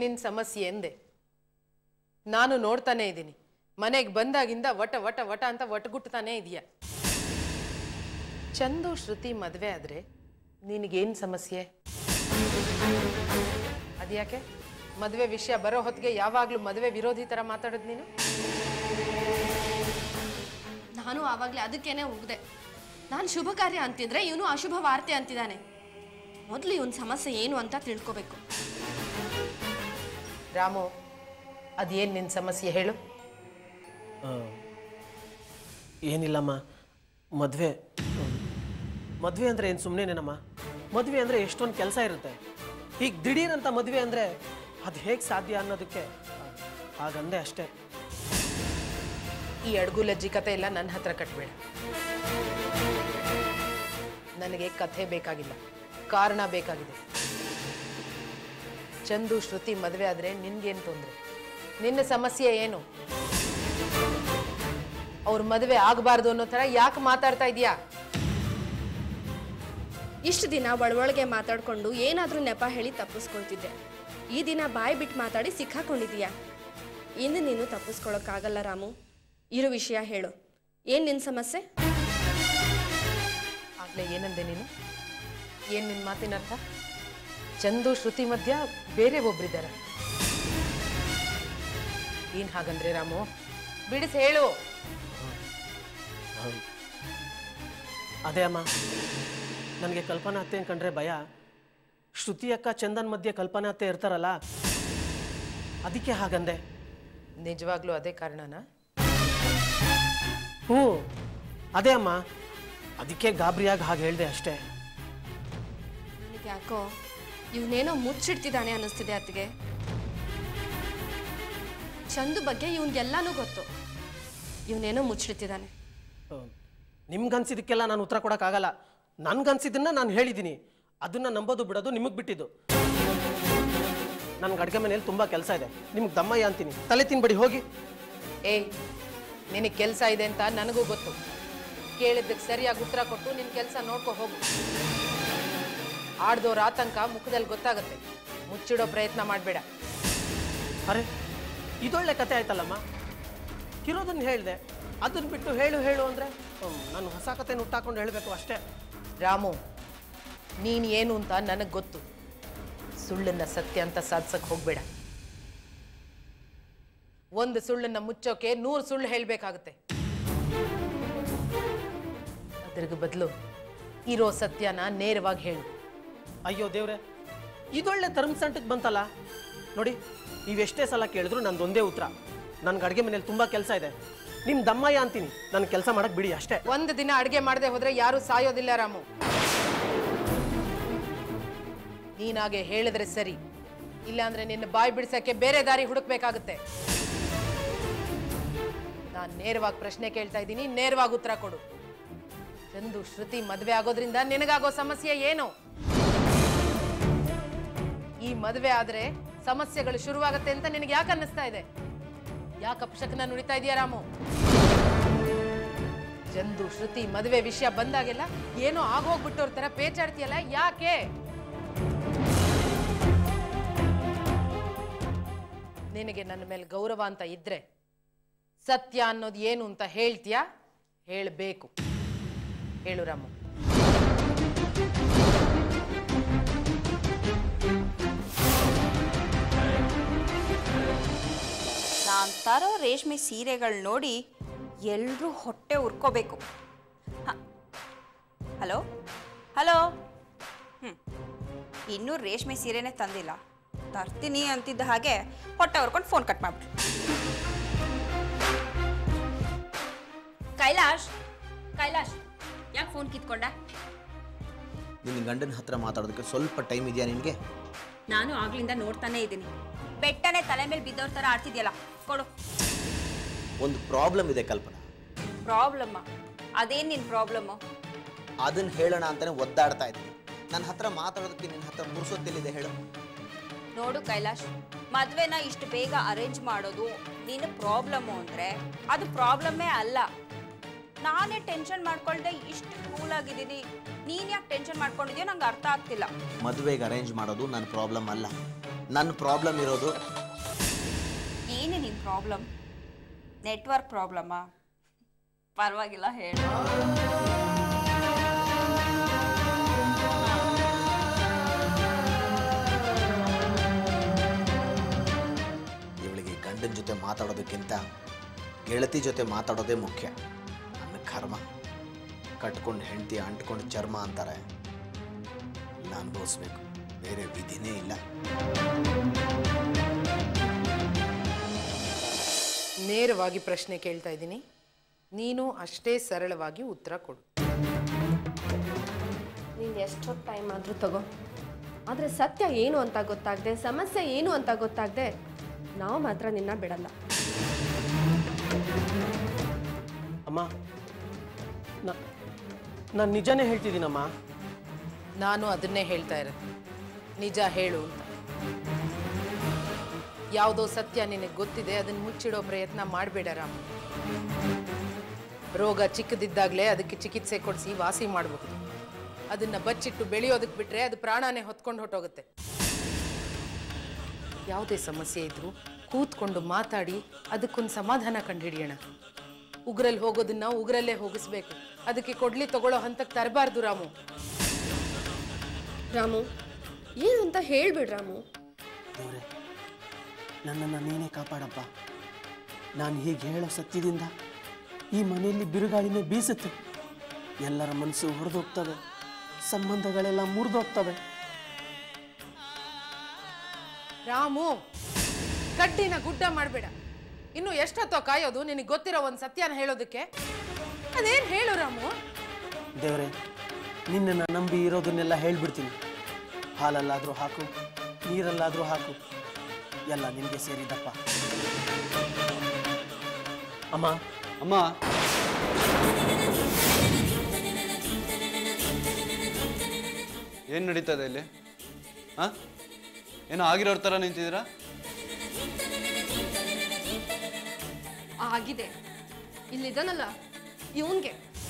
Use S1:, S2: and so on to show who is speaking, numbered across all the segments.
S1: ನಿನ್ನ ಸಮಸ್ಯೆ ಎಂದೆ ನಾನು ನೋಡ್ತಾನೆ ಇದ್ದೀನಿ ಮನೆಗೆ ಬಂದಾಗಿಂದ ವಟ ವಟ ವಟ ಅಂತ ಒಟ್ಟಗುಟ್ತಾನೆ ಇದೆಯಾ ಚಂದು ಶ್ರುತಿ ಮದುವೆ ಆದ್ರೆ ನಿನಗೇನು ಸಮಸ್ಯೆ ಅದ್ಯಾಕೆ ಮದುವೆ ವಿಷಯ ಬರೋ ಹೊತ್ತಿಗೆ ಯಾವಾಗಲೂ ಮದುವೆ ವಿರೋಧಿ ಥರ ಮಾತಾಡೋದು ನೀನು
S2: ನಾನು ಆವಾಗಲೇ ಅದಕ್ಕೇನೆ ಹೋಗಿದೆ ನಾನು ಶುಭ ಕಾರ್ಯ ಅಂತಿದ್ರೆ ಇವನು ಅಶುಭ ವಾರ್ತೆ ಅಂತಿದ್ದಾನೆ ಮೊದಲು ಇವನ್ ಸಮಸ್ಯೆ ಏನು ಅಂತ ತಿಳ್ಕೊಬೇಕು
S1: ರಾಮು ಅದೇನು ನಿನ್ನ ಸಮಸ್ಯೆ ಹೇಳು
S3: ಆ, ಏನಿಲ್ಲಮ್ಮ ಮದುವೆ ಮದುವೆ ಅಂದರೆ ಏನು ಸುಮ್ಮನೆನೇನಮ್ಮ ಮದುವೆ ಅಂದರೆ ಎಷ್ಟೊಂದು ಕೆಲಸ ಇರುತ್ತೆ ಹೀಗೆ ದಿಢೀರಂತ ಮದುವೆ ಅಂದರೆ ಅದು ಹೇಗೆ ಸಾಧ್ಯ ಅನ್ನೋದಕ್ಕೆ ಆ, ಹಾಗಂದೆ ಅಷ್ಟೇ
S1: ಈ ಅಡ್ಗು ಲಜ್ಜಿ ಕತೆ ಎಲ್ಲ ನನ್ನ ಹತ್ರ ಕಟ್ಬೇಡ ನನಗೆ ಕಥೆ ಬೇಕಾಗಿಲ್ಲ ಕಾರಣ ಬೇಕಾಗಿದೆ ಚಂದು ಶ್ರುತಿ ಮದುವೆ ಆದ್ರೆ ನಿನ್ಗೇನು ತೊಂದರೆ ನಿನ್ನ ಸಮಸ್ಯೆ ಏನು ಅವ್ರ ಮದುವೆ ಆಗಬಾರ್ದು ಅನ್ನೋ ಥರ ಯಾಕೆ ಮಾತಾಡ್ತಾ ಇದೀಯಾ
S2: ಇಷ್ಟು ದಿನ ಒಳೊಳಗೆ ಮಾತಾಡ್ಕೊಂಡು ಏನಾದರೂ ನೆಪ ಹೇಳಿ ತಪ್ಪಿಸ್ಕೊಳ್ತಿದ್ದೆ ಈ ದಿನ ಬಾಯಿ ಬಿಟ್ಟು ಮಾತಾಡಿ ಸಿಕ್ಕಾಕೊಂಡಿದೀಯಾ ಇನ್ನು ನೀನು ತಪ್ಪಿಸ್ಕೊಳಕ್ಕಾಗಲ್ಲ ರಾಮು ಇರೋ ವಿಷಯ ಹೇಳು ಏನು ನಿನ್ನ ಸಮಸ್ಯೆ
S1: ಆಗ್ಲೇ ಏನಂದೆ ನೀನು ಏನು ನಿನ್ನ ಮಾತಿನ ಅರ್ಥ ಚಂದು ಶ್ರುತಿ ಮಧ್ಯ ಬೇರೆ ಒಬ್ರಿದ್ದಾರೆ ಏನ್ ಹಾಗಂದ್ರೆ ರಾಮು ಬಿಡಿಸಿ ಹೇಳು
S3: ಹೌದು. ಅದೇ ಅಮ್ಮ ನನಗೆ ಕಲ್ಪನಾ ಅತ್ತೆ ಕಂಡ್ರೆ ಭಯ ಶ್ರುತಿ ಅಕ್ಕ ಚಂದನ್ ಮಧ್ಯೆ ಕಲ್ಪನಾ ಅತ್ತೆ ಇರ್ತಾರಲ್ಲ ಅದಕ್ಕೆ ಹಾಗಂದೆ
S1: ನಿಜವಾಗ್ಲೂ ಅದೇ ಕಾರಣನಾ
S3: ಹ್ಞೂ ಅದೇ ಅಮ್ಮ ಅದಕ್ಕೆ ಗಾಬರಿಯಾಗಿ ಹಾಗೆ ಹೇಳಿದೆ ಅಷ್ಟೇ
S2: ನನಗೆ ಯಾಕೋ ಇವನೇನೋ ಮುಚ್ಚಿಡ್ತಿದ್ದಾನೆ ಅನ್ನಿಸ್ತಿದೆ ಅತ್ತಿಗೆ ಚಂದು ಬಗ್ಗೆ ಇವನ್ಗೆಲ್ಲಾನು ಗೊತ್ತು ಇವನೇನೋ ಮುಚ್ಚಿಡ್ತಿದ್ದಾನೆ
S3: ನಿಮ್ಗನ್ಸಿದ್ದಕ್ಕೆಲ್ಲ ನಾನು ಉತ್ತರ ಕೊಡೋಕ್ಕಾಗಲ್ಲ ನನ್ಗನ್ಸಿದ್ದನ್ನ ನಾನು ಹೇಳಿದ್ದೀನಿ ಅದನ್ನ ನಂಬೋದು ಬಿಡೋದು ನಿಮಗೆ ಬಿಟ್ಟಿದ್ದು ನನ್ಗೆ ಅಡುಗೆ ಮನೆಯಲ್ಲಿ ತುಂಬ ಕೆಲಸ ಇದೆ ನಿಮ್ಗೆ ದಮ್ಮಯ್ಯ ಅಂತೀನಿ ತಲೆ ತಿನ್ಬೇಡಿ ಹೋಗಿ
S1: ಏಯ್ ನಿನಗೆ ಕೆಲಸ ಇದೆ ಅಂತ ನನಗೂ ಗೊತ್ತು ಕೇಳಿದ್ದಕ್ಕೆ ಸರಿಯಾಗಿ ಉತ್ತರ ಕೊಟ್ಟು ನಿನ್ನ ಕೆಲಸ ನೋಡ್ಕೊ ಹೋಗು ಆಡ್ದೋರ ಆತಂಕ ಮುಖದಲ್ಲಿ ಗೊತ್ತಾಗತ್ತೆ ಮುಚ್ಚಿಡೋ ಪ್ರಯತ್ನ ಮಾಡಬೇಡ
S3: ಅರೆ ಇದೊಳ್ಳೆ ಕತೆ ಆಯ್ತಲ್ಲಮ್ಮ ಇರೋದನ್ನ ಹೇಳಿದೆ ಅದನ್ನ ಬಿಟ್ಟು ಹೇಳು ಹೇಳು ಅಂದರೆ ನಾನು ಹೊಸ ಕತೆ ಹುಟ್ಟಾಕೊಂಡು ಹೇಳಬೇಕು ಅಷ್ಟೇ
S1: ರಾಮು ನೀನು ಏನು ಅಂತ ನನಗೆ ಗೊತ್ತು ಸುಳ್ಳನ್ನ ಸತ್ಯ ಅಂತ ಸಾಧಿಸಕ್ಕೆ ಹೋಗ್ಬೇಡ ಒಂದು ಸುಳ್ಳನ್ನ ಮುಚ್ಚೋಕೆ ನೂರು ಸುಳ್ಳು ಹೇಳಬೇಕಾಗುತ್ತೆ ಅದ್ರಿಗೆ ಬದಲು ಇರೋ ಸತ್ಯನ ನೇರವಾಗಿ ಹೇಳು
S3: ಅಯ್ಯೋ ದೇವ್ರೆ ಇದೊಳ್ಳೆ ಧರ್ಮಸಂಟಕ್ಕೆ ಬಂತಲ್ಲ ನೋಡಿ ನೀವೆಷ್ಟೇ ಸಲ ಕೇಳಿದ್ರು ನಂದೊಂದೇ ಉತ್ತರ ನನ್ಗೆ ಅಡುಗೆ ಮನೇಲಿ ತುಂಬ ಕೆಲಸ ಇದೆ ನಿಮ್ಮ ದಮ್ಮಯ್ಯ ಅಂತೀನಿ ನನ್ನ ಕೆಲಸ ಮಾಡಕ್ಕೆ ಬಿಡಿ ಅಷ್ಟೇ
S1: ಒಂದು ದಿನ ಅಡುಗೆ ಮಾಡದೆ ಹೋದ್ರೆ ಯಾರು ಸಾಯೋದಿಲ್ಲ ರಾಮು ನೀನಾಗೆ ಹೇಳಿದ್ರೆ ಸರಿ ಇಲ್ಲಾಂದ್ರೆ ನಿನ್ನ ಬಾಯಿ ಬಿಡ್ಸಕ್ಕೆ ಬೇರೆ ದಾರಿ ಹುಡುಕ್ಬೇಕಾಗುತ್ತೆ ನಾನು ನೇರವಾಗಿ ಪ್ರಶ್ನೆ ಕೇಳ್ತಾ ಇದ್ದೀನಿ ನೇರವಾಗಿ ಉತ್ತರ ಕೊಡು ಚಂದು ಶ್ರುತಿ ಮದುವೆ ಆಗೋದ್ರಿಂದ ನಿನಗಾಗೋ ಸಮಸ್ಯೆ ಏನು ಈ ಮದುವೆ ಆದ್ರೆ ಸಮಸ್ಯೆಗಳು ಶುರುವಾಗತ್ತೆ ಅಂತ ನಿನಗೆ ಯಾಕೆ ಅನ್ನಿಸ್ತಾ ಇದೆ ಯಾಕೆ ಅಪಶಕನ ನುಡಿತಾ ಇದೆಯಾ ರಾಮು ಚಂದು ಶ್ರುತಿ ಮದುವೆ ವಿಷಯ ಬಂದಾಗೆಲ್ಲ ಏನೋ ಆಗೋಗ್ಬಿಟ್ಟವ್ರ ತರ ಪೇಚಾಡ್ತೀಯಲ್ಲ ಯಾಕೆ ನಿನಗೆ ನನ್ನ ಮೇಲೆ ಗೌರವ ಅಂತ ಇದ್ರೆ ಸತ್ಯ ಅನ್ನೋದು ಏನು ಅಂತ ಹೇಳ್ತೀಯಾ ಹೇಳಬೇಕು ಹೇಳು ರಾಮು
S4: ನಾನು ತರೋ ರೇಷ್ಮೆ ಸೀರೆಗಳು ನೋಡಿ ಎಲ್ಲರೂ ಹೊಟ್ಟೆ ಉರ್ಕೋಬೇಕು ಹ- ಹಲೋ ಹಲೋ ಹ್ಞೂ ಇನ್ನೂ ರೇಷ್ಮೆ ಸೀರೆನೇ ತಂದಿಲ್ಲ ತರ್ತೀನಿ ಅಂತಿದ್ದ ಹಾಗೆ ಹೊಟ್ಟೆ ಉರ್ಕೊಂಡು ಫೋನ್ ಕಟ್ ಮಾಡ್ಬಿಟ್ರು ಕೈಲಾಶ್ ಕೈಲಾಶ್ ಯಾಕೆ ಫೋನ್ ಕಿತ್ಕೊಂಡ
S5: ನಿನ್ನ ಗಂಡನ ಹತ್ರ ಮಾತಾಡೋದಕ್ಕೆ ಸ್ವಲ್ಪ ಟೈಮ್ ಇದೆಯಾ ನಿನಗೆ
S4: ನಾನು ಆಗ್ಲಿಂದ ನೋಡ್ತಾನೆ ಇದ್ದೀನಿ ಬೆಟ್ಟನೆ ತಲೆ ಮೇಲೆ ಬಿದ್ದವ್ರ ಥರ ಆಡ್ತಿದ್ಯಲ್ಲ ಕೊಡು
S5: ಒಂದು ಪ್ರಾಬ್ಲಮ್ ಇದೆ ಕಲ್ಪನಾ
S4: ಪ್ರಾಬ್ಲಮ್ಮ ಅದೇನು ನಿನ್ನ ಪ್ರಾಬ್ಲಮ್ಮು
S5: ಅದನ್ನ ಹೇಳೋಣ ಅಂತಾನೆ ಒದ್ದಾಡ್ತಾ ಇದ್ದೀನಿ ನನ್ನ ಹತ್ರ ಮಾತಾಡೋದಕ್ಕೆ ನಿನ್ನ ಹತ್ರ ಮುರ್ಸೋತಿಲ್ಲಿದೆ ಹೇಳು
S4: ನೋಡು ಕೈಲಾಶ್ ಮದ್ವೆನ ಇಷ್ಟು ಬೇಗ ಅರೇಂಜ್ ಮಾಡೋದು ನಿನ್ನ ಪ್ರಾಬ್ಲಮ್ಮು ಅಂದರೆ ಅದು ಪ್ರಾಬ್ಲಮ್ಮೇ ಅಲ್ಲ ನಾನೇ ಟೆನ್ಷನ್ ಮಾಡ್ಕೊಳ್ದೆ ಇಷ್ಟು ಕೂಲ್ ಆಗಿದ್ದೀನಿ ನೀನು ಯಾಕೆ ಟೆನ್ಷನ್ ಮಾಡ್ಕೊಂಡಿದ್ಯೋ ನಂಗೆ ಅರ್ಥ ಆಗ್ತಿಲ್ಲ
S5: ಮದುವೆಗೆ ಅರೇಂಜ್ ಮಾಡೋದು ನನ್ನ ಪ್ರಾಬ್ಲಮ್ ಅಲ್ಲ ನನ್ನ ಪ್ರಾಬ್ಲಮ್ ಇರೋದು
S4: ಏನೇ ನಿನ್ನ ಪ್ರಾಬ್ಲಮ್ ನೆಟ್ವರ್ಕ್ ಪ್ರಾಬ್ಲಮ್ಮಾ ಪರವಾಗಿಲ್ಲ ಹೇಳು
S5: ಇವಳಿಗೆ ಗಂಡನ ಜೊತೆ ಮಾತಾಡೋದಕ್ಕಿಂತ ಗೆಳತಿ ಜೊತೆ ಮಾತಾಡೋದೇ ಮುಖ್ಯ ನನ್ನ ಕರ್ಮ ಕಟ್ಕೊಂಡು ಹೆಂಡತಿ ಅಂಟ್ಕೊಂಡು ಚರ್ಮ ಅಂತಾರೆ ಇಲ್ಲ ಅನುಭವಿಸ್ಬೇಕು ಬೇರೆ ವಿಧಿನೇ ಇಲ್ಲ
S1: ನೇರವಾಗಿ ಪ್ರಶ್ನೆ ಕೇಳ್ತಾ ಇದ್ದೀನಿ ನೀನು ಅಷ್ಟೇ ಸರಳವಾಗಿ ಉತ್ತರ ಕೊಡು
S2: ನೀನು ಎಷ್ಟೊತ್ತು ಟೈಮ್ ಆದರೂ ತಗೋ ಆದರೆ ಸತ್ಯ ಏನು ಅಂತ ಗೊತ್ತಾಗದೆ ಸಮಸ್ಯೆ ಏನು ಅಂತ ಗೊತ್ತಾಗದೆ ನಾವು ಮಾತ್ರ ನಿನ್ನ ಬಿಡಲ್ಲ
S3: ಅಮ್ಮ ನಾನು ನಿಜನೇ ಹೇಳ್ತಿದ್ದೀನಮ್ಮ
S1: ನಾನು ಅದನ್ನೇ ಹೇಳ್ತಾ ಇರೋದು ನಿಜ ಹೇಳು ಅಂತ ಯಾವುದೋ ಸತ್ಯ ನಿನಗೆ ಗೊತ್ತಿದೆ ಅದನ್ನು ಮುಚ್ಚಿಡೋ ಪ್ರಯತ್ನ ಮಾಡಬೇಡ ರಾಮ ರೋಗ ಚಿಕ್ಕದಿದ್ದಾಗಲೇ ಅದಕ್ಕೆ ಚಿಕಿತ್ಸೆ ಕೊಡಿಸಿ ವಾಸಿ ಮಾಡಬಹುದು ಅದನ್ನು ಬಚ್ಚಿಟ್ಟು ಬೆಳೆಯೋದಕ್ಕೆ ಬಿಟ್ಟರೆ ಅದು ಪ್ರಾಣನೇ ಹೊತ್ಕೊಂಡು ಹೊಟ್ಟೋಗುತ್ತೆ ಯಾವುದೇ ಸಮಸ್ಯೆ ಇದ್ರೂ ಕೂತ್ಕೊಂಡು ಮಾತಾಡಿ ಅದಕ್ಕೊಂದು ಸಮಾಧಾನ ಕಂಡುಹಿಡಿಯೋಣ ಉಗ್ರಲ್ಲಿ ಹೋಗೋದನ್ನ ಉಗ್ರಲ್ಲೇ ಹೋಗಿಸ್ಬೇಕು ಅದಕ್ಕೆ ಕೊಡ್ಲಿ ತಗೊಳ್ಳೋ ಹಂತಕ್ಕೆ ತರಬಾರ್ದು ರಾಮು
S2: ರಾಮು ಏನು ಅಂತ ಹೇಳ್ಬಿಡ್ ರಾಮು
S3: ದೇವ್ರೆ ನನ್ನನ್ನು ನೀನೇ ಕಾಪಾಡಪ್ಪ ನಾನು ಹೀಗೆ ಹೇಳೋ ಸತ್ಯದಿಂದ ಈ ಮನೆಯಲ್ಲಿ ಬಿರುಗಾಳಿನೇ ಬೀಸುತ್ತೆ ಎಲ್ಲರ ಮನಸ್ಸು ಹೊಡೆದೋಗ್ತವೆ ಸಂಬಂಧಗಳೆಲ್ಲ ಮುರಿದೋಗ್ತವೆ
S1: ರಾಮು ಕಡ್ಡಿನ ಗುಡ್ಡ ಮಾಡಬೇಡ ಇನ್ನು ಎಷ್ಟೊತ್ತೋ ಕಾಯೋದು ನಿನಗೆ ಗೊತ್ತಿರೋ ಒಂದು ಸತ್ಯನ ಹೇಳೋದಕ್ಕೆ ಅದೇನು ಹೇಳು ರಾಮು
S3: ದೇವ್ರೆ ನಿನ್ನನ್ನು ನಂಬಿ ಇರೋದನ್ನೆಲ್ಲ ಹೇಳ್ಬಿಡ್ತೀನಿ ಹಾಲಲ್ಲಾದರೂ ಹಾಕು ನೀರಲ್ಲಾದರೂ ಹಾಕು ಎಲ್ಲ ನಿನಗೆ ಸೇರಿದಪ್ಪ ಅಮ್ಮ
S6: ಅಮ್ಮ ಏನು ನಡೀತದೆ ಇಲ್ಲಿ ಹಾಂ ಏನೋ ಆಗಿರೋರ್ ಥರ ನಿಂತಿದ್ದೀರಾ
S2: ಆಗಿದೆ ಇಲ್ಲಿದ್ದಾನಲ್ಲ ಇವನ್ಗೆ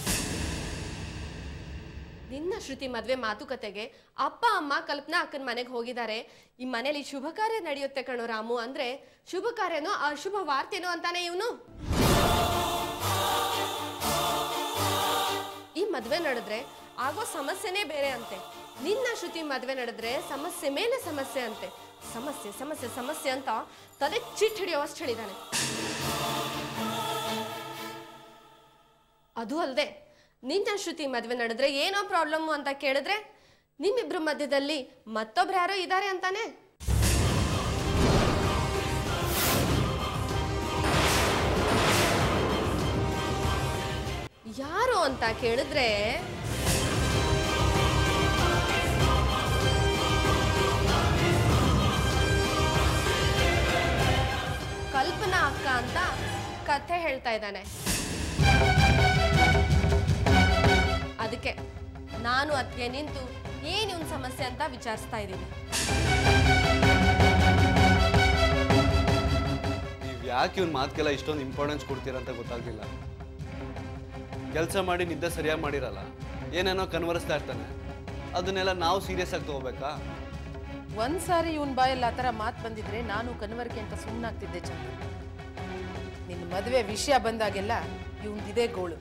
S2: ನಿನ್ನ ಶ್ರುತಿ ಮದ್ವೆ ಮಾತುಕತೆಗೆ ಅಪ್ಪ ಅಮ್ಮ ಕಲ್ಪನಾ ಅಕ್ಕನ ಮನೆಗೆ ಹೋಗಿದ್ದಾರೆ ಈ ಮನೇಲಿ ಶುಭ ಕಾರ್ಯ ನಡೆಯುತ್ತೆ ಕಣೋ ರಾಮು ಅಂದ್ರೆ ಶುಭ ಕಾರ್ಯನೋ ಅಶುಭ ವಾರ್ತೆನೋ ಅಂತಾನೆ ಇವನು ಈ ಮದ್ವೆ ನಡೆದ್ರೆ ಆಗೋ ಸಮಸ್ಯೆನೇ ಬೇರೆ ಅಂತೆ ನಿನ್ನ ಶ್ರುತಿ ಮದ್ವೆ ನಡೆದ್ರೆ ಸಮಸ್ಯೆ ಮೇಲೆ ಸಮಸ್ಯೆ ಅಂತೆ ಸಮಸ್ಯೆ ಸಮಸ್ಯೆ ಸಮಸ್ಯೆ ಅಂತ ತಲೆ ಚಿಟ್ ಹಿಡಿಯೋವಷ್ಟು ಹೇಳಿದಾನೆ ಅದು ಅಲ್ಲದೆ ನಿನ್ನ ಶ್ರುತಿ ಮದ್ವೆ ನಡೆದ್ರೆ ಏನೋ ಪ್ರಾಬ್ಲಮ್ ಅಂತ ಕೇಳಿದ್ರೆ ನಿಮ್ಮಿಬ್ರ ಮಧ್ಯದಲ್ಲಿ ಮತ್ತೊಬ್ರು ಯಾರೋ ಇದ್ದಾರೆ ಅಂತಾನೆ ಯಾರು ಅಂತ ಕೇಳಿದ್ರೆ ಕಲ್ಪನಾ ಅಕ್ಕ ಅಂತ ಕಥೆ ಹೇಳ್ತಾ ಇದ್ದಾನೆ ಅದಕ್ಕೆ ನಾನು ಅದಕ್ಕೆ ನಿಂತು ಏನು ಇವ್ನ ಸಮಸ್ಯೆ ಅಂತ ವಿಚಾರಿಸ್ತಾ ಇದ್ದೀನಿ
S6: ನೀವು ಯಾಕೆ ಇವ್ನ ಮಾತಿಗೆಲ್ಲ ಇಷ್ಟೊಂದು ಇಂಪಾರ್ಟೆನ್ಸ್ ಕೊಡ್ತೀರಾ ಅಂತ ಗೊತ್ತಾಗ್ಲಿಲ್ಲ ಕೆಲಸ ಮಾಡಿ ನಿದ್ದೆ ಸರಿಯಾಗಿ ಮಾಡಿರಲ್ಲ ಏನೇನೋ ಕನ್ವರಿಸ್ತಾ ಇರ್ತಾನೆ ಅದನ್ನೆಲ್ಲ ನಾವು ಸೀರಿಯಸ್ ಆಗಿ ತಗೋಬೇಕಾ
S1: ಒಂದ್ ಸಾರಿ ಇವನ್ ಬಾಯಲ್ಲಿ ಆ ಥರ ಮಾತು ಬಂದಿದ್ರೆ ನಾನು ಕನ್ವರ್ಕೆ ಅಂತ ಸುಮ್ಮನಾಗ್ತಿದ್ದೆ ಚಂದ ನಿನ್ನ ಮದುವೆ ವಿಷಯ ಬಂದಾಗೆಲ್ಲ ಇದೇ ಗೋಳು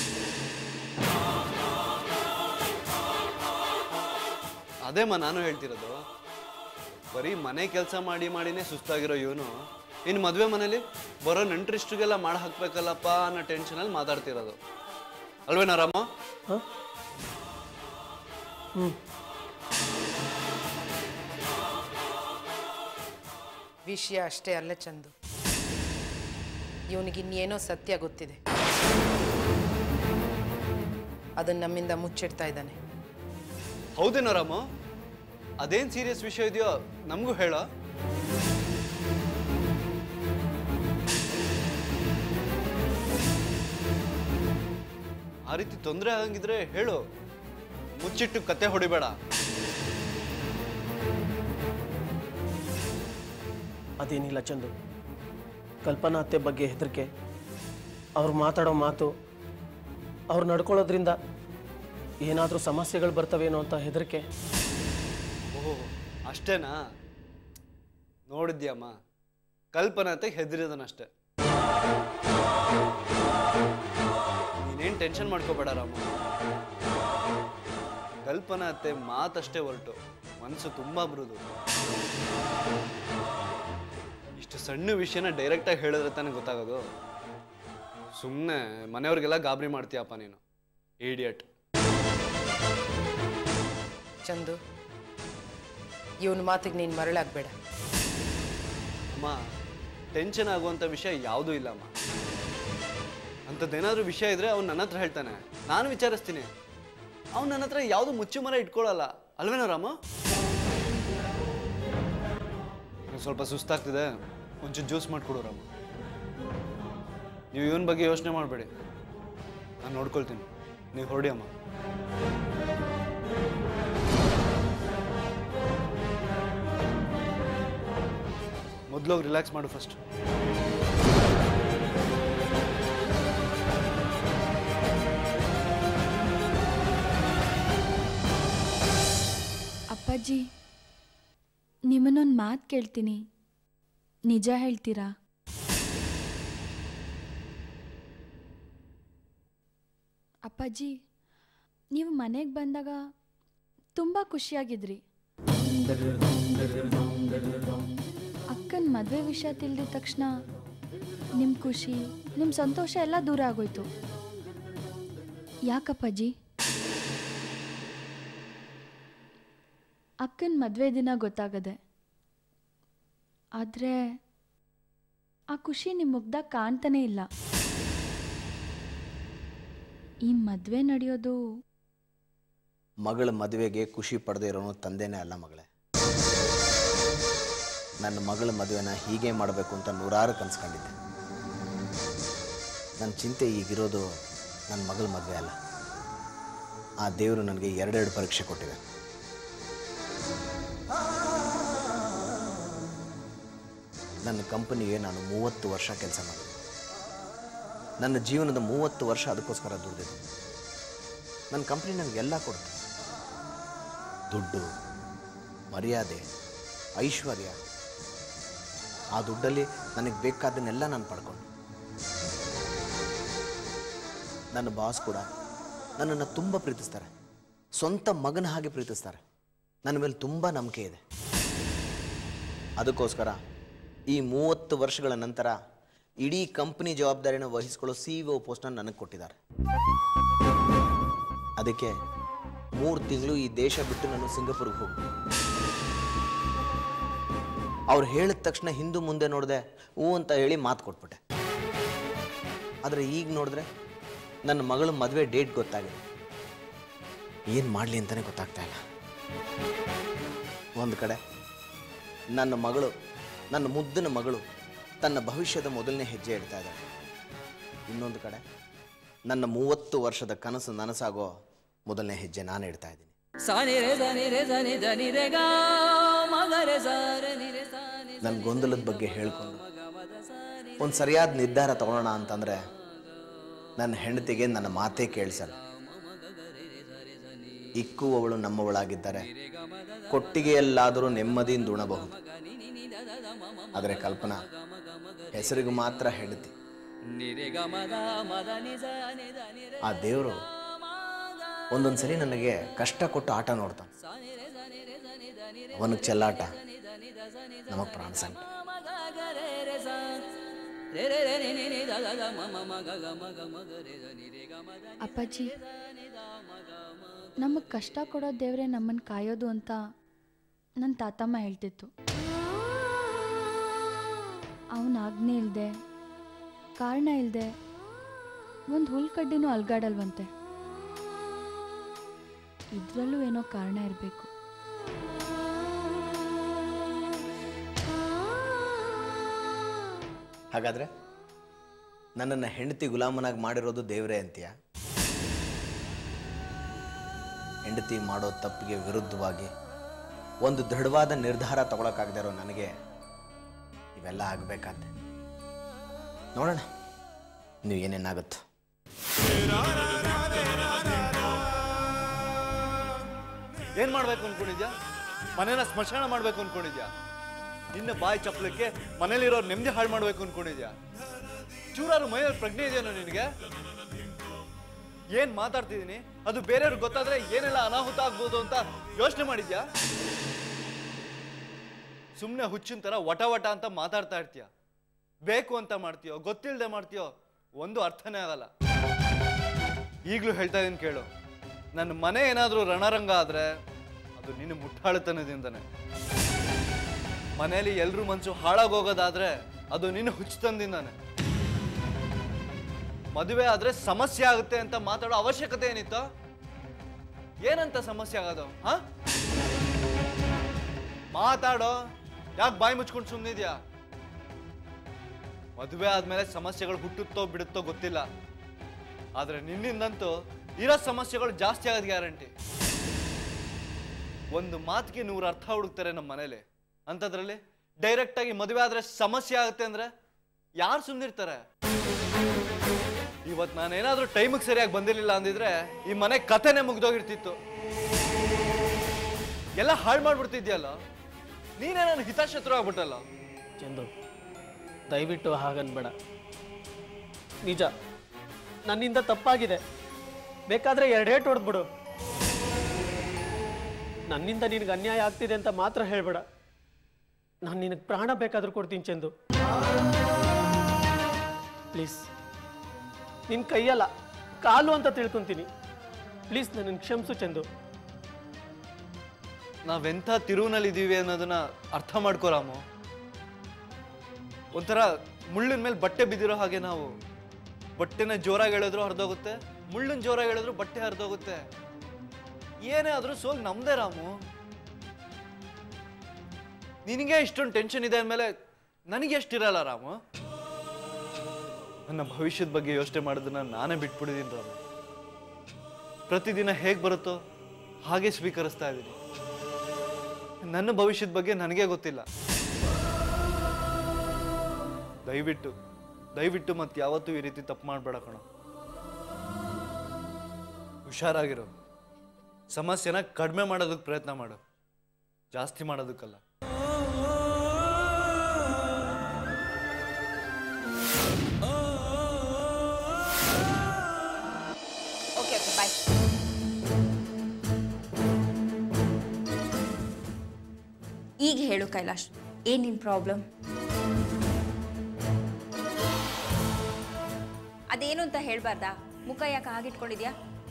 S6: ಅದೇಮ್ಮ ನಾನು ಹೇಳ್ತಿರೋದು ಬರೀ ಮನೆ ಕೆಲಸ ಮಾಡಿ ಮಾಡಿನೇ ಸುಸ್ತಾಗಿರೋ ಇವನು ಇನ್ನು ಮದುವೆ ಮನೇಲಿ ಬರೋ ನೆಂಟ್ರಿಷ್ಟಿಗೆಲ್ಲ ಮಾಡಿ ಹಾಕ್ಬೇಕಲ್ಲಪ್ಪ ಅನ್ನೋ ಟೆನ್ಷನಲ್ಲಿ ಮಾತಾಡ್ತಿರೋದು ಅಲ್ವೇನಾ ರಾಮ
S3: ಹಾಂ ಹ್ಞೂ
S1: ವಿಷಯ ಅಷ್ಟೇ ಅಲ್ಲ ಚಂದು ಇವನಿಗಿನ್ನೇನೋ ಸತ್ಯ ಗೊತ್ತಿದೆ ಅದನ್ನ ನಮ್ಮಿಂದ ಮುಚ್ಚಿಡ್ತಾ ಇದ್ದಾನೆ
S6: ಹೌದೇನೋ ರಾಮ ಅದೇನು ಸೀರಿಯಸ್ ವಿಷಯ ಇದೆಯೋ ನಮಗೂ ಹೇಳೋ ಆ ರೀತಿ ತೊಂದರೆ ಆಗಂಗಿದ್ರೆ ಹೇಳು ಮುಚ್ಚಿಟ್ಟು ಕತೆ ಹೊಡಿಬೇಡ
S3: ಅದೇನಿಲ್ಲ ಚಂದು ಕಲ್ಪನಾ ಅತ್ತೆ ಬಗ್ಗೆ ಹೆದರಿಕೆ ಅವ್ರು ಮಾತಾಡೋ ಮಾತು ಅವ್ರು ನಡ್ಕೊಳ್ಳೋದ್ರಿಂದ ಏನಾದರೂ ಸಮಸ್ಯೆಗಳು ಬರ್ತವೇನೋ ಅಂತ ಹೆದರಿಕೆ
S6: ಓಹೋ ಅಷ್ಟೇನಾ ನೋಡಿದ್ಯಮ್ಮ ಕಲ್ಪನತೆ ಹೆದರಿದನಷ್ಟೆ ನೀನೇನು ಟೆನ್ಷನ್ ಮಾಡ್ಕೋಬೇಡ ರಾಮ ಕಲ್ಪನಾ ಅತ್ತೆ ಮಾತಷ್ಟೇ ಹೊರಟು ಮನಸ್ಸು ತುಂಬಾ ಮೃದು ಇಷ್ಟು ಸಣ್ಣ ವಿಷಯನ ಡೈರೆಕ್ಟಾಗಿ ಹೇಳಿದ್ರೆ ತಾನೇ ಗೊತ್ತಾಗೋದು ಸುಮ್ಮನೆ ಮನೆಯವ್ರಿಗೆಲ್ಲ ಗಾಬರಿ ಮಾಡ್ತೀಯಪ್ಪ ನೀನು ಏಡಿಯಟ್
S1: ಚಂದು ಇವನ ಮಾತಿಗೆ ನೀನು ಮರಳಾಗಬೇಡ
S6: ಅಮ್ಮ ಟೆನ್ಷನ್ ಆಗುವಂಥ ವಿಷಯ ಯಾವುದೂ ಇಲ್ಲ ಅಮ್ಮ ಅಂಥದ್ದೇನಾದ್ರೂ ವಿಷಯ ಇದ್ರೆ ಅವ್ನು ನನ್ನ ಹತ್ರ ಹೇಳ್ತಾನೆ ನಾನು ವಿಚಾರಿಸ್ತೀನಿ ಅವ್ನು ನನ್ನ ಹತ್ರ ಯಾವುದು ಮುಚ್ಚು ಮರ ಇಟ್ಕೊಳ್ಳಲ್ಲ ಅಲ್ವೇನೋ ರಾಮ ನಂಗ್ ಸ್ವಲ್ಪ ಸುಸ್ತಾಗ್ತಿದೆ ಒಂಚೂರು ಜ್ಯೂಸ್ ಮಾಡಿಕೊಡು ರಾಮ ನೀವು ಇವನ ಬಗ್ಗೆ ಯೋಚನೆ ಮಾಡಬೇಡಿ ನಾನು ನೋಡ್ಕೊಳ್ತೀನಿ ನೀವು ಹೊರಡಿ ಅಮ್ಮ ಮೊದಲು ರಿಲ್ಯಾಕ್ಸ್ ಮಾಡು ಫಸ್ಟ್
S7: ಅಪ್ಪಾಜಿ ನಿಮ್ಮನ್ನೊಂದು ಮಾತು ಕೇಳ್ತೀನಿ ನಿಜ ಹೇಳ್ತೀರಾ ಅಪ್ಪಾಜಿ ನೀವು ಮನೆಗೆ ಬಂದಾಗ ತುಂಬ ಖುಷಿಯಾಗಿದ್ರಿ ಅಕ್ಕನ ಮದುವೆ ವಿಷಯ ತಿಳಿದ ತಕ್ಷಣ ನಿಮ್ಮ ಖುಷಿ ನಿಮ್ಮ ಸಂತೋಷ ಎಲ್ಲ ದೂರ ಆಗೋಯ್ತು ಯಾಕಪ್ಪಾಜಿ ಅಕ್ಕನ ಮದುವೆ ದಿನ ಗೊತ್ತಾಗದೆ ಆದರೆ ಆ ಖುಷಿ ನಿಮ್ಮ ಮುಗ್ದಾಗ ಕಾಣ್ತಾನೇ ಇಲ್ಲ ಈ ಮದುವೆ ನಡೆಯೋದು
S5: ಮಗಳ ಮದುವೆಗೆ ಖುಷಿ ಪಡೆದೇ ಇರೋನು ತಂದೆನೇ ಅಲ್ಲ ಮಗಳೇ ನನ್ನ ಮಗಳ ಮದುವೆನ ಹೀಗೆ ಮಾಡಬೇಕು ಅಂತ ನೂರಾರು ಕನ್ಸ್ಕೊಂಡಿದ್ದೆ ನನ್ನ ಚಿಂತೆ ಈಗಿರೋದು ನನ್ನ ಮಗಳ ಮದುವೆ ಅಲ್ಲ ಆ ದೇವರು ನನಗೆ ಎರಡೆರಡು ಪರೀಕ್ಷೆ ಕೊಟ್ಟಿದೆ ನನ್ನ ಕಂಪನಿಗೆ ನಾನು ಮೂವತ್ತು ವರ್ಷ ಕೆಲಸ ಮಾಡಿದೆ ನನ್ನ ಜೀವನದ ಮೂವತ್ತು ವರ್ಷ ಅದಕ್ಕೋಸ್ಕರ ದುಡಿದಿದ್ದೆ ನನ್ನ ಕಂಪ್ನಿ ನನಗೆಲ್ಲ ಕೊಡ್ತು ದುಡ್ಡು ಮರ್ಯಾದೆ ಐಶ್ವರ್ಯ ಆ ದುಡ್ಡಲ್ಲಿ ನನಗೆ ಬೇಕಾದನ್ನೆಲ್ಲ ನಾನು ಪಡ್ಕೊಂಡು ನನ್ನ ಬಾಸ್ ಕೂಡ ನನ್ನನ್ನು ತುಂಬ ಪ್ರೀತಿಸ್ತಾರೆ ಸ್ವಂತ ಮಗನ ಹಾಗೆ ಪ್ರೀತಿಸ್ತಾರೆ ನನ್ನ ಮೇಲೆ ತುಂಬ ನಂಬಿಕೆ ಇದೆ ಅದಕ್ಕೋಸ್ಕರ ಈ ಮೂವತ್ತು ವರ್ಷಗಳ ನಂತರ ಇಡೀ ಕಂಪ್ನಿ ಜವಾಬ್ದಾರಿನ ವಹಿಸ್ಕೊಳ್ಳೋ ಸಿ ಇ ಒ ಪೋಸ್ಟನ್ನು ನನಗೆ ಕೊಟ್ಟಿದ್ದಾರೆ ಅದಕ್ಕೆ ಮೂರು ತಿಂಗಳು ಈ ದೇಶ ಬಿಟ್ಟು ನಾನು ಸಿಂಗಪುರ್ಗೆ ಹೋಗ್ತೀನಿ ಅವ್ರು ಹೇಳಿದ ತಕ್ಷಣ ಹಿಂದೂ ಮುಂದೆ ನೋಡಿದೆ ಹ್ಞೂ ಅಂತ ಹೇಳಿ ಮಾತು ಕೊಟ್ಬಿಟ್ಟೆ ಆದರೆ ಈಗ ನೋಡಿದ್ರೆ ನನ್ನ ಮಗಳ ಮದುವೆ ಡೇಟ್ ಗೊತ್ತಾಗಿದೆ ಏನು ಮಾಡಲಿ ಅಂತಲೇ ಗೊತ್ತಾಗ್ತಾ ಇಲ್ಲ ಒಂದು ಕಡೆ ನನ್ನ ಮಗಳು ನನ್ನ ಮುದ್ದಿನ ಮಗಳು ತನ್ನ ಭವಿಷ್ಯದ ಮೊದಲನೇ ಹೆಜ್ಜೆ ಇಡ್ತಾ ಇದ್ದಾಳೆ ಇನ್ನೊಂದು ಕಡೆ ನನ್ನ ಮೂವತ್ತು ವರ್ಷದ ಕನಸು ನನಸಾಗೋ ಮೊದಲನೇ ಹೆಜ್ಜೆ ನಾನು ಇಡ್ತಾ ಇದ್ದೀನಿ ನನ್ನ ಗೊಂದಲದ ಬಗ್ಗೆ ಹೇಳ್ಕೊಂಡು ಒಂದು ಸರಿಯಾದ ನಿರ್ಧಾರ ತಗೊಳ್ಳೋಣ ಅಂತಂದರೆ ನನ್ನ ಹೆಂಡತಿಗೆ ನನ್ನ ಮಾತೇ ಕೇಳಿಸಲ್ಲ ಇಕ್ಕುವವಳು ನಮ್ಮವಳಾಗಿದ್ದರೆ ಕೊಟ್ಟಿಗೆಯಲ್ಲಾದರೂ ನೆಮ್ಮದಿಯಿಂದ ಉಣಬಹುದು ಆದರೆ ಕಲ್ಪನಾ ಹೆಸರಿಗೆ ಮಾತ್ರ ಹೆಂಡತಿ ಆ ದೇವರು ಒಂದೊಂದ್ಸಲಿ ನನಗೆ ಕಷ್ಟ ಕೊಟ್ಟು ಆಟ ನೋಡ್ತಾನೆ ಅವನಿಗೆ ಚೆಲ್ಲಾಟ ನಮಗೆ ಪ್ರಾಣ ಸಂಕಟ
S7: ಅಪ್ಪಾಜಿ ನಮಗೆ ಕಷ್ಟ ಕೊಡೋ ದೇವರೇ ನಮ್ಮನ್ನು ಕಾಯೋದು ಅಂತ ನನ್ನ ತಾತಮ್ಮ ಹೇಳ್ತಿತ್ತು ಅವನ ಆಜ್ಞೆ ಇಲ್ಲದೆ ಕಾರಣ ಇಲ್ಲದೆ ಒಂದು ಹುಲ್ಕಡ್ಡಿನೂ ಅಲ್ಗಾಡಲ್ವಂತೆ ಇದರಲ್ಲೂ ಏನೋ ಕಾರಣ ಇರಬೇಕು
S5: ಹಾಗಾದ್ರೆ ನನ್ನನ್ನು ಹೆಂಡತಿ ಗುಲಾಮನಾಗಿ ಮಾಡಿರೋದು ದೇವರೇ ಅಂತೀಯ ಹೆಂಡತಿ ಮಾಡೋ ತಪ್ಪಿಗೆ ವಿರುದ್ಧವಾಗಿ ಒಂದು ದೃಢವಾದ ನಿರ್ಧಾರ ತಗೊಳಕ್ಕಾಗದೇ ಇರೋ ನನಗೆ ಇವೆಲ್ಲ ಆಗಬೇಕಾದ್ದೆ ನೋಡೋಣ ನೀವು ಏನೇನಾಗುತ್ತೋ
S6: ಏನ್ ಮಾಡ್ಬೇಕು ಅನ್ಕೊಂಡಿದ್ಯಾ ಮನೇನ ಸ್ಮಶಾನ ಮಾಡ್ಬೇಕು ಅನ್ಕೊಂಡಿದ್ಯಾ ನಿನ್ನ ಬಾಯಿ ಚಪ್ಪಲಕ್ಕೆ ಮನೇಲಿರೋ ನೆಮ್ಮದಿ ಹಾಳು ಮಾಡ್ಬೇಕು ಅನ್ಕೊಂಡಿದ್ಯಾ ಚೂರಾರು ಮೈಯಲ್ಲಿ ಪ್ರಜ್ಞೆ ಇದೆಯೇನೋ ನಿನಗೆ ಏನ್ ಮಾತಾಡ್ತಿದ್ದೀನಿ ಅದು ಬೇರೆಯವ್ರಿಗೆ ಗೊತ್ತಾದ್ರೆ ಏನೆಲ್ಲ ಅನಾಹುತ ಆಗ್ಬೋದು ಅಂತ ಯೋಚನೆ ಮಾಡಿದ್ಯಾ ಸುಮ್ಮನೆ ಹುಚ್ಚಿನ ಥರ ವಟ ವಟ ಅಂತ ಮಾತಾಡ್ತಾ ಇರ್ತೀಯ ಬೇಕು ಅಂತ ಮಾಡ್ತೀಯೋ ಗೊತ್ತಿಲ್ಲದೆ ಮಾಡ್ತೀಯೋ ಒಂದು ಅರ್ಥನೇ ಆಗಲ್ಲ ಈಗಲೂ ಹೇಳ್ತಾ ಇದೀನಿ ಕೇಳು ನನ್ನ ಮನೆ ಏನಾದರೂ ರಣರಂಗ ಆದ್ರೆ ಅದು ನಿನ್ನ ಮುಟ್ಟಾಳತನದಿಂದನೇ ಮನೆಯಲ್ಲಿ ಎಲ್ರ ಮನ್ಸು ಹಾಳಾಗೋಗೋದಾದ್ರೆ ಅದು ನಿನ್ನ ಹುಚ್ಚತನದಿಂದಾನೆ ಮದುವೆ ಆದ್ರೆ ಸಮಸ್ಯೆ ಆಗುತ್ತೆ ಅಂತ ಮಾತಾಡೋ ಅವಶ್ಯಕತೆ ಏನಿತ್ತು ಏನಂತ ಸಮಸ್ಯೆ ಆಗೋದು ಹಾ ಮಾತಾಡೋ ಯಾಕೆ ಬಾಯಿ ಮುಚ್ಕೊಂಡು ಸುಮ್ಮನಿದ್ಯಾ ಮದುವೆ ಆದ್ಮೇಲೆ ಸಮಸ್ಯೆಗಳು ಹುಟ್ಟುತ್ತೋ ಬಿಡುತ್ತೋ ಗೊತ್ತಿಲ್ಲ ಆದ್ರೆ ನಿನ್ನಿಂದಂತೂ ಇರೋ ಸಮಸ್ಯೆಗಳು ಜಾಸ್ತಿ ಆಗೋದು ಗ್ಯಾರಂಟಿ ಒಂದು ಮಾತಿಗೆ ನೂರು ಅರ್ಥ ಹುಡುಕ್ತಾರೆ ನಮ್ಮ ಮನೇಲಿ ಅಂಥದ್ರಲ್ಲಿ ಡೈರೆಕ್ಟ್ ಆಗಿ ಮದುವೆ ಆದ್ರೆ ಸಮಸ್ಯೆ ಆಗುತ್ತೆ ಅಂದ್ರೆ ಯಾರು ಸುಮ್ಮನಿರ್ತಾರೆ ಇವತ್ತು ನಾನೇನಾದ್ರೂ ಟೈಮಿಗೆ ಸರಿಯಾಗಿ ಬಂದಿರಲಿಲ್ಲ ಅಂದಿದ್ರೆ ಈ ಮನೆ ಕಥೆನೇ ಮುಗ್ದೋಗಿರ್ತಿತ್ತು ಎಲ್ಲ ಹಾಳು ಮಾಡ್ಬಿಡ್ತಿದ್ಯಲ್ಲ ನೀನೇ ನನ್ನ ಹಿತಾಶತ್ರು ಆಗ್ಬಿಟ್ಟಲ್ಲ
S3: ಚಂದು ದಯವಿಟ್ಟು ಹಾಗನ್ಬೇಡ ನಿಜ ನನ್ನಿಂದ ತಪ್ಪಾಗಿದೆ ಬೇಕಾದ್ರೆ ಎರಡೇಟ್ ಹೊಡೆದ್ಬಿಡು ನನ್ನಿಂದ ನಿನಗೆ ಅನ್ಯಾಯ ಆಗ್ತಿದೆ ಅಂತ ಮಾತ್ರ ಹೇಳ್ಬೇಡ ನಾನು ನಿನಗೆ ಪ್ರಾಣ ಬೇಕಾದ್ರೂ ಕೊಡ್ತೀನಿ ಚಂದು ಪ್ಲೀಸ್ ನಿನ್ನ ಕೈಯಲ್ಲ ಕಾಲು ಅಂತ ತಿಳ್ಕೊತೀನಿ ಪ್ಲೀಸ್ ನನ್ನ ಕ್ಷಮಿಸು ಚಂದು
S6: ನಾವೆಂಥ ತಿರುವಿನಲ್ಲಿ ಇದೀವಿ ಅನ್ನೋದನ್ನ ಅರ್ಥ ಮಾಡ್ಕೋ ರಾಮು ಒಂಥರ ಮುಳ್ಳಿನ ಮೇಲೆ ಬಟ್ಟೆ ಬಿದ್ದಿರೋ ಹಾಗೆ ನಾವು ಬಟ್ಟೆನ ಜೋರಾಗಿ ಹೇಳಿದ್ರು ಹರಿದೋಗುತ್ತೆ ಮುಳ್ಳಿನ ಜೋರಾಗಿ ಹೇಳಿದ್ರು ಬಟ್ಟೆ ಹರಿದೋಗುತ್ತೆ ಏನೇ ಆದ್ರೂ ಸೋಲ್ ನಮ್ದೇ ರಾಮು ನಿನಗೆ ಇಷ್ಟೊಂದು ಟೆನ್ಷನ್ ಇದೆ ಅಂದಮೇಲೆ ನನಗೆ ಎಷ್ಟಿರಲ್ಲ ರಾಮು ನನ್ನ ಭವಿಷ್ಯದ ಬಗ್ಗೆ ಯೋಚನೆ ಮಾಡೋದನ್ನ ನಾನೇ ಬಿಟ್ಬಿಟ್ಟಿದ್ದೀನಿ ರಾಮು ಪ್ರತಿದಿನ ಹೇಗೆ ಬರುತ್ತೋ ಹಾಗೆ ಸ್ವೀಕರಿಸ್ತಾ ಇದ್ದೀನಿ ನನ್ನ ಭವಿಷ್ಯದ ಬಗ್ಗೆ ನನಗೆ ಗೊತ್ತಿಲ್ಲ ದಯವಿಟ್ಟು ದಯವಿಟ್ಟು ಮತ್ತೆ ಯಾವತ್ತೂ ಈ ರೀತಿ ತಪ್ಪು ಮಾಡಬೇಡ ಕಣ ಹುಷಾರಾಗಿರು ಸಮಸ್ಯೆನ ಕಡಿಮೆ ಮಾಡೋದಕ್ಕೆ ಪ್ರಯತ್ನ ಮಾಡು ಜಾಸ್ತಿ ಮಾಡೋದಕ್ಕಲ್ಲ
S4: ಓಕೆ ಓಕೆ ಬಾಯ್ ಈಗ ಹೇಳು ಕೈಲಾಶ್ ಏನ್ ನಿನ್ ಪ್ರಾಬ್ಲಮ್ ಅದೇನು ಅಂತ ಹೇಳ್ಬಾರ್ದಾ ಮುಖ ಯಾಕೆ ಹಾಗಿಟ್ಕೊಂಡಿದ್ಯಾ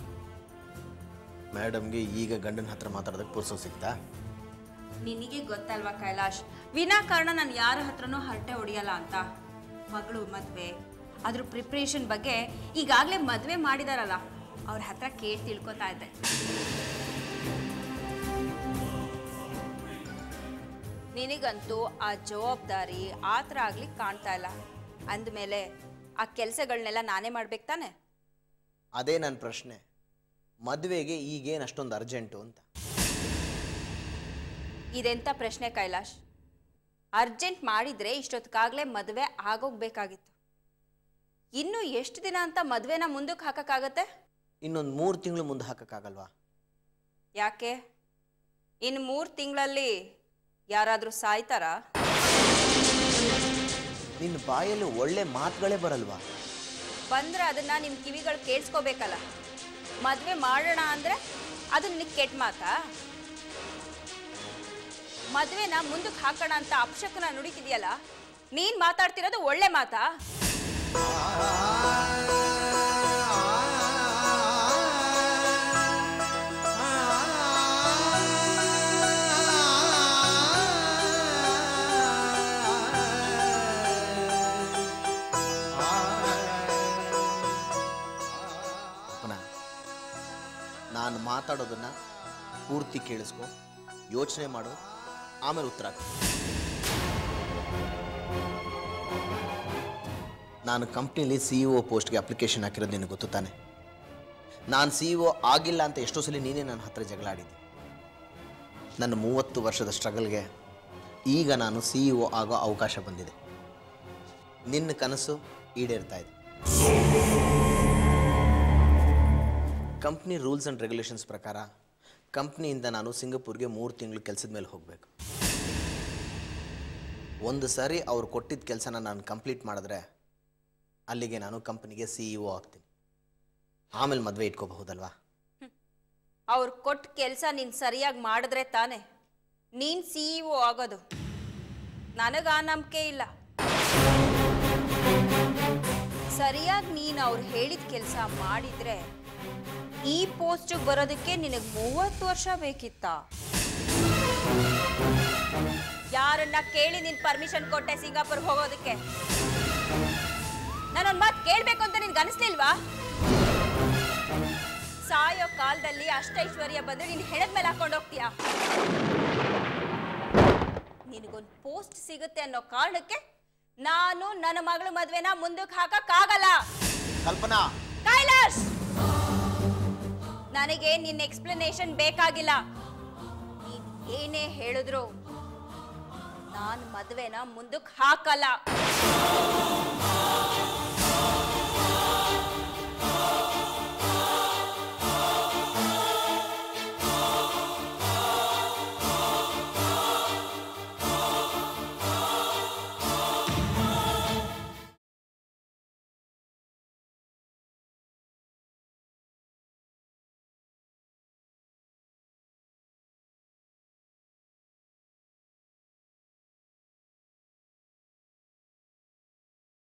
S5: ಮೇಡಮ್ಗೆ ಈಗ ಗಂಡನ ಹತ್ರ ಮಾತಾಡೋದಕ್ಕೆ ಪುರ್ಸೋ ಸಿಗ್ತಾ
S4: ನಿನಗೆ ಗೊತ್ತಲ್ವಾ ಕೈಲಾಶ್ ವಿನಾಕಾರಣ ನಾನು ಯಾರ ಹತ್ರನೂ ಹರಟೆ ಹೊಡಿಯಲ್ಲ ಅಂತ ಮಗಳು ಮದುವೆ ಅದ್ರ ಪ್ರಿಪ್ರೇಷನ್ ಬಗ್ಗೆ ಈಗಾಗಲೇ ಮದುವೆ ಮಾಡಿದಾರಲ್ಲ ಅವ್ರ ಹತ್ರ ಕೇಳಿ ತಿಳ್ಕೊತಾ ಇದ್ದೆ ನಿನಗಂತೂ ಆ ಜವಾಬ್ದಾರಿ ಆ ಥರ ಆಗ್ಲಿಕ್ಕೆ ಕಾಣ್ತಾ ಇಲ್ಲ ಅಂದಮೇಲೆ ಆ ಕೆಲಸಗಳನ್ನೆಲ್ಲ ನಾನೇ ಮಾಡ್ಬೇಕು ತಾನೆ
S5: ಅದೇ ನನ್ನ ಪ್ರಶ್ನೆ ಮದುವೆಗೆ ಈಗೇನು ಅಷ್ಟೊಂದು ಅರ್ಜೆಂಟು ಅಂತ
S4: ಇದೆಂಥ ಪ್ರಶ್ನೆ ಕೈಲಾಶ್ ಅರ್ಜೆಂಟ್ ಮಾಡಿದ್ರೆ ಇಷ್ಟೊತ್ತಿಗಾಗಲೇ ಮದುವೆ ಆಗೋಗ್ಬೇಕಾಗಿತ್ತು ಇನ್ನು ಎಷ್ಟು ದಿನ ಅಂತ ಮದುವೆನ ಮುಂದಕ್ಕೆ ಹಾಕಕ್ಕಾಗತ್ತೆ
S5: ಇನ್ನೊಂದು ಮೂರು ತಿಂಗಳು ಮುಂದೆ ಹಾಕೋಕ್ಕಾಗಲ್ವಾ
S4: ಯಾಕೆ ಇನ್ನು ಮೂರು ತಿಂಗಳಲ್ಲಿ ಯಾರಾದರೂ ಸಾಯ್ತಾರಾ
S5: ನಿನ್ನ ಬಾಯಲ್ಲಿ ಒಳ್ಳೆ ಮಾತುಗಳೇ ಬರಲ್ವಾ
S4: ಬಂದ್ರೆ ಅದನ್ನ ನಿಮ್ಮ ಕಿವಿಗಳು ಕೇಳಿಸ್ಕೋಬೇಕಲ್ಲ ಮದುವೆ ಮಾಡೋಣ ಅಂದ್ರೆ ಅದು ನಿನಗೆ ಕೆಟ್ಟ ಮಾತಾ ಮದುವೆನ ಮುಂದಕ್ಕೆ ಹಾಕೋಣ ಅಂತ ಅಪಶಕುನ ನುಡಿತಿದ್ಯಲ್ಲ ನೀನ್ ಮಾತಾಡ್ತಿರೋದು ಒಳ್ಳೆ ಮಾತಾ
S5: ಅಪ್ಪನ ನಾನು ಮಾತಾಡೋದನ್ನ ಪೂರ್ತಿ ಕೇಳಿಸ್ಕೊ ಯೋಚನೆ ಮಾಡು ಆಮೇಲೆ ಉತ್ತರ ಕೊಡು. ನಾನು ಕಂಪ್ನಿಲಿ ಸಿ ಇ ಒ ಪೋಸ್ಟ್ಗೆ ಅಪ್ಲಿಕೇಶನ್ ಹಾಕಿರೋದು ನಿನಗೆ ಗೊತ್ತು ತಾನೆ ನಾನು ಸಿ ಇ ಒ ಆಗಿಲ್ಲ ಅಂತ ಎಷ್ಟೋ ಸಲ ನೀನೇ ನನ್ನ ಹತ್ರ ಜಗಳ ಆಡಿದ್ದೆ ನನ್ನ ಮೂವತ್ತು ವರ್ಷದ ಸ್ಟ್ರಗಲ್ಗೆ ಈಗ ನಾನು ಸಿ ಇ ಒ ಆಗೋ ಅವಕಾಶ ಬಂದಿದೆ ನಿನ್ನ ಕನಸು ಈಡೇರ್ತಾ ಇದೆ ಕಂಪ್ನಿ ರೂಲ್ಸ್ ಆ್ಯಂಡ್ ರೆಗ್ಯುಲೇಷನ್ಸ್ ಪ್ರಕಾರ ಕಂಪ್ನಿಯಿಂದ ನಾನು ಸಿಂಗಪೂರ್ಗೆ ಮೂರು ತಿಂಗಳು ಕೆಲಸದ ಮೇಲೆ ಹೋಗಬೇಕು ಒಂದು ಸಾರಿ ಅವ್ರು ಕೊಟ್ಟಿದ್ದ ಕೆಲಸನ ನಾನು ಕಂಪ್ಲೀಟ್ ಮಾಡಿದ್ರೆ ಅಲ್ಲಿಗೆ ನಾನು ಕಂಪನಿಗೆ ಸಿ ಇ ಒ ಆಗ್ತೀನಿ ಆಮೇಲೆ ಮದುವೆ ಇಟ್ಕೋಬಹುದಲ್ವಾ
S4: ಅವ್ರು ಕೊಟ್ಟ ಕೆಲಸ ನೀನು ಸರಿಯಾಗಿ ಮಾಡಿದ್ರೆ ತಾನೆ ನೀನು ಸಿ ಇ ಒ ಆಗೋದು ನನಗೆ ಆ ನಂಬಿಕೆ ಇಲ್ಲ ಸರಿಯಾಗಿ ನೀನು ಅವ್ರು ಹೇಳಿದ ಕೆಲಸ ಮಾಡಿದ್ರೆ ಈ ಪೋಸ್ಟಿಗೆ ಬರೋದಕ್ಕೆ ನಿನಗೆ ಮೂವತ್ತು ವರ್ಷ ಬೇಕಿತ್ತಾ ಯಾರನ್ನ ಕೇಳಿ ನೀನು ಪರ್ಮಿಷನ್ ಕೊಟ್ಟೆ ಸಿಂಗಾಪುರ್ಗೆ ಹೋಗೋದಕ್ಕೆ ನಾನೊಂದು ಮಾತು ಕೇಳಬೇಕು ಅಂತ ನಿನ್ಗೆ ಅನಿಸ್ಲಿಲ್ವಾ ಸಾಯೋ ಕಾಲದಲ್ಲಿ ಅಷ್ಟೈಶ್ವರ್ಯ ಬಂದ್ರೆ ನೀನು ಹೆಣದ ಮೇಲೆ ಹಾಕೊಂಡು ಹೋಗ್ತೀಯಾ ನಿನಗೊಂದು ಪೋಸ್ಟ್ ಸಿಗುತ್ತೆ ಅನ್ನೋ ಕಾರಣಕ್ಕೆ ನಾನು ನನ್ನ ಮಗಳ ಮದ್ವೆನ ಮುಂದಕ್ಕೆ ಹಾಕಕ್ಕಾಗಲ್ಲ
S5: ಕಲ್ಪನಾ
S4: ಕೈಲಾಶ್ ನನಗೆ ನಿನ್ನ ಎಕ್ಸ್ಪ್ಲನೇಷನ್ ಬೇಕಾಗಿಲ್ಲ ನೀನ್ ಏನೇ ಹೇಳಿದ್ರು ನಾನು ಮದ್ವೆನ ಮುಂದಕ್ಕೆ ಹಾಕಲ್ಲ